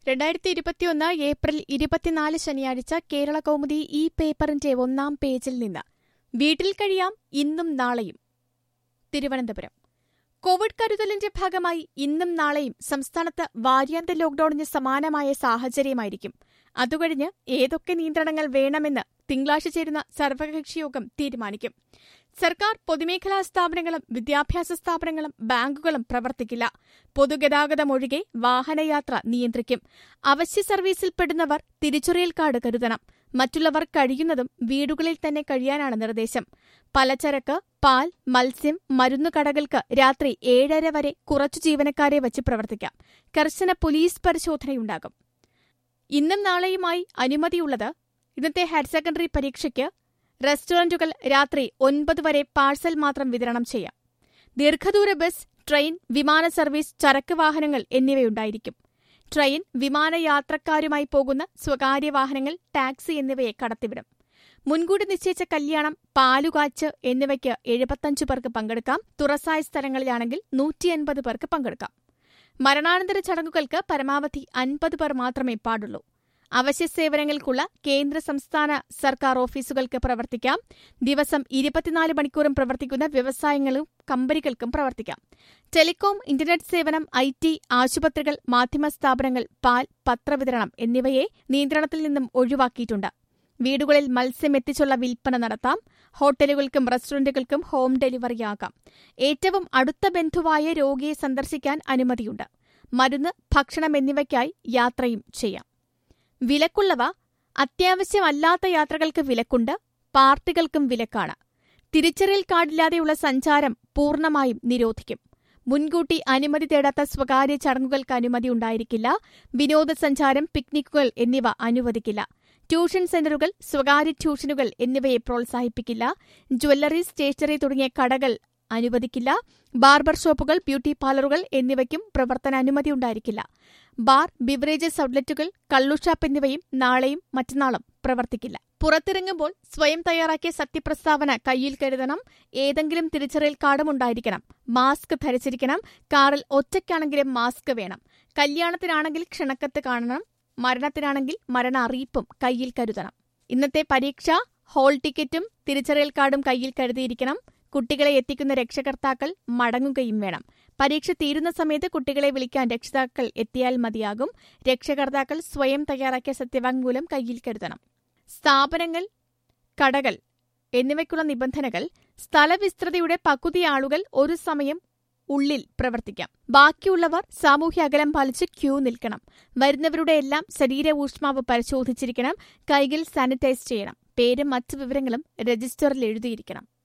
രണ്ടായിരത്തി ഇരുപത്തിയൊന്ന് ഏപ്രിൽ ഇരുപത്തിനാല് ശനിയാഴ്ച കേരള കൗമുദി ഈ പേപ്പറിന്റെ ഒന്നാം പേജിൽ നിന്ന് വീട്ടിൽ കഴിയാം ഇന്നും നാളെയും തിരുവനന്തപുരം കോവിഡ് കരുതലിന്റെ ഭാഗമായി ഇന്നും നാളെയും സംസ്ഥാനത്ത് വാര്യാന്ത ലോക്ഡൌണിന് സമാനമായ സാഹചര്യമായിരിക്കും അതുകഴിഞ്ഞ് ഏതൊക്കെ നിയന്ത്രണങ്ങൾ വേണമെന്ന് തിങ്കളാഴ്ച ചേരുന്ന സർവകക്ഷിയോഗം തീരുമാനിക്കും സർക്കാർ പൊതുമേഖലാ സ്ഥാപനങ്ങളും വിദ്യാഭ്യാസ സ്ഥാപനങ്ങളും ബാങ്കുകളും പ്രവർത്തിക്കില്ല പൊതുഗതാഗതമൊഴികെ വാഹനയാത്ര നിയന്ത്രിക്കും അവശ്യ സർവീസിൽപ്പെടുന്നവർ തിരിച്ചറിയൽ കാർഡ് കരുതണം മറ്റുള്ളവർ കഴിയുന്നതും വീടുകളിൽ തന്നെ കഴിയാനാണ് നിർദ്ദേശം പലചരക്ക് പാൽ മത്സ്യം മരുന്നുകടകൾക്ക് രാത്രി ഏഴര വരെ കുറച്ചു ജീവനക്കാരെ വച്ച് പ്രവർത്തിക്കാം കർശന പോലീസ് പരിശോധനയുണ്ടാകും ഇന്നും നാളെയുമായി അനുമതിയുള്ളത് ഇന്നത്തെ ഹയർ സെക്കൻഡറി പരീക്ഷയ്ക്ക് റെസ്റ്റോറന്റുകൾ രാത്രി ഒൻപത് വരെ പാഴ്സൽ മാത്രം വിതരണം ചെയ്യാം ദീർഘദൂര ബസ് ട്രെയിൻ വിമാന സർവീസ് ചരക്ക് വാഹനങ്ങൾ എന്നിവയുണ്ടായിരിക്കും ട്രെയിൻ വിമാനയാത്രക്കാരുമായി പോകുന്ന സ്വകാര്യ വാഹനങ്ങൾ ടാക്സി എന്നിവയെ കടത്തിവിടും മുൻകൂട്ടി നിശ്ചയിച്ച കല്യാണം പാലുകാച്ച് എന്നിവയ്ക്ക് എഴുപത്തഞ്ചു പേർക്ക് പങ്കെടുക്കാം തുറസായ സ്ഥലങ്ങളിലാണെങ്കിൽ നൂറ്റിയൻപത് പേർക്ക് പങ്കെടുക്കാം മരണാനന്തര ചടങ്ങുകൾക്ക് പരമാവധി അൻപത് പേർ മാത്രമേ പാടുള്ളൂ അവശ്യ സേവനങ്ങൾക്കുള്ള കേന്ദ്ര സംസ്ഥാന സർക്കാർ ഓഫീസുകൾക്ക് പ്രവർത്തിക്കാം ദിവസം ഇരുപത്തിനാല് മണിക്കൂറും പ്രവർത്തിക്കുന്ന വ്യവസായങ്ങളും കമ്പനികൾക്കും പ്രവർത്തിക്കാം ടെലികോം ഇന്റർനെറ്റ് സേവനം ഐ ടി ആശുപത്രികൾ മാധ്യമ സ്ഥാപനങ്ങൾ പാൽ പത്രവിതരണം എന്നിവയെ നിയന്ത്രണത്തിൽ നിന്നും ഒഴിവാക്കിയിട്ടുണ്ട് വീടുകളിൽ മത്സ്യം എത്തിച്ചുള്ള വിൽപ്പന നടത്താം ഹോട്ടലുകൾക്കും റെസ്റ്റോറന്റുകൾക്കും ഹോം ഡെലിവറിയാകാം ഏറ്റവും അടുത്ത ബന്ധുവായ രോഗിയെ സന്ദർശിക്കാൻ അനുമതിയുണ്ട് മരുന്ന് ഭക്ഷണം എന്നിവയ്ക്കായി യാത്രയും ചെയ്യാം വിലക്കുള്ളവ അത്യാവശ്യമല്ലാത്ത യാത്രകൾക്ക് വിലക്കുണ്ട് പാർട്ടികൾക്കും വിലക്കാണ് തിരിച്ചറിയൽ കാർഡില്ലാതെയുള്ള സഞ്ചാരം പൂർണ്ണമായും നിരോധിക്കും മുൻകൂട്ടി അനുമതി തേടാത്ത സ്വകാര്യ ചടങ്ങുകൾക്ക് അനുമതി ഉണ്ടായിരിക്കില്ല വിനോദസഞ്ചാരം പിക്നിക്കുകൾ എന്നിവ അനുവദിക്കില്ല ട്യൂഷൻ സെന്ററുകൾ സ്വകാര്യ ട്യൂഷനുകൾ എന്നിവയെ പ്രോത്സാഹിപ്പിക്കില്ല ജ്വല്ലറി സ്റ്റേഷനറി തുടങ്ങിയ കടകൾ അനുവദിക്കില്ല ബാർബർ ഷോപ്പുകൾ ബ്യൂട്ടി പാർലറുകൾ എന്നിവയ്ക്കും പ്രവർത്തനാനുമതി ഉണ്ടായിരിക്കില്ല ബാർ ബിവറേജസ് ഔട്ട്ലെറ്റുകൾ കള്ളുഷാപ്പ് എന്നിവയും നാളെയും മറ്റന്നാളും പ്രവർത്തിക്കില്ല പുറത്തിറങ്ങുമ്പോൾ സ്വയം തയ്യാറാക്കിയ സത്യപ്രസ്താവന കയ്യിൽ കരുതണം ഏതെങ്കിലും തിരിച്ചറിയൽ കാർഡും ഉണ്ടായിരിക്കണം മാസ്ക് ധരിച്ചിരിക്കണം കാറിൽ ഒറ്റയ്ക്കാണെങ്കിലും മാസ്ക് വേണം കല്യാണത്തിനാണെങ്കിൽ ക്ഷണക്കത്ത് കാണണം മരണത്തിനാണെങ്കിൽ മരണ അറിയിപ്പും കയ്യിൽ കരുതണം ഇന്നത്തെ പരീക്ഷ ഹാൾ ടിക്കറ്റും തിരിച്ചറിയൽ കാർഡും കയ്യിൽ കരുതിയിരിക്കണം കുട്ടികളെ എത്തിക്കുന്ന രക്ഷകർത്താക്കൾ മടങ്ങുകയും വേണം പരീക്ഷ തീരുന്ന സമയത്ത് കുട്ടികളെ വിളിക്കാൻ രക്ഷിതാക്കൾ എത്തിയാൽ മതിയാകും രക്ഷകർത്താക്കൾ സ്വയം തയ്യാറാക്കിയ സത്യവാങ്മൂലം കയ്യിൽ കരുതണം സ്ഥാപനങ്ങൾ കടകൾ എന്നിവയ്ക്കുള്ള നിബന്ധനകൾ സ്ഥലവിസ്തൃതിയുടെ പകുതി ആളുകൾ ഒരു സമയം ഉള്ളിൽ പ്രവർത്തിക്കാം ബാക്കിയുള്ളവർ സാമൂഹ്യ അകലം പാലിച്ച് ക്യൂ നിൽക്കണം വരുന്നവരുടെ എല്ലാം ശരീര ഊഷ്മാവ് പരിശോധിച്ചിരിക്കണം കൈകൾ സാനിറ്റൈസ് ചെയ്യണം പേരും മറ്റു വിവരങ്ങളും രജിസ്റ്ററിൽ എഴുതിയിരിക്കണം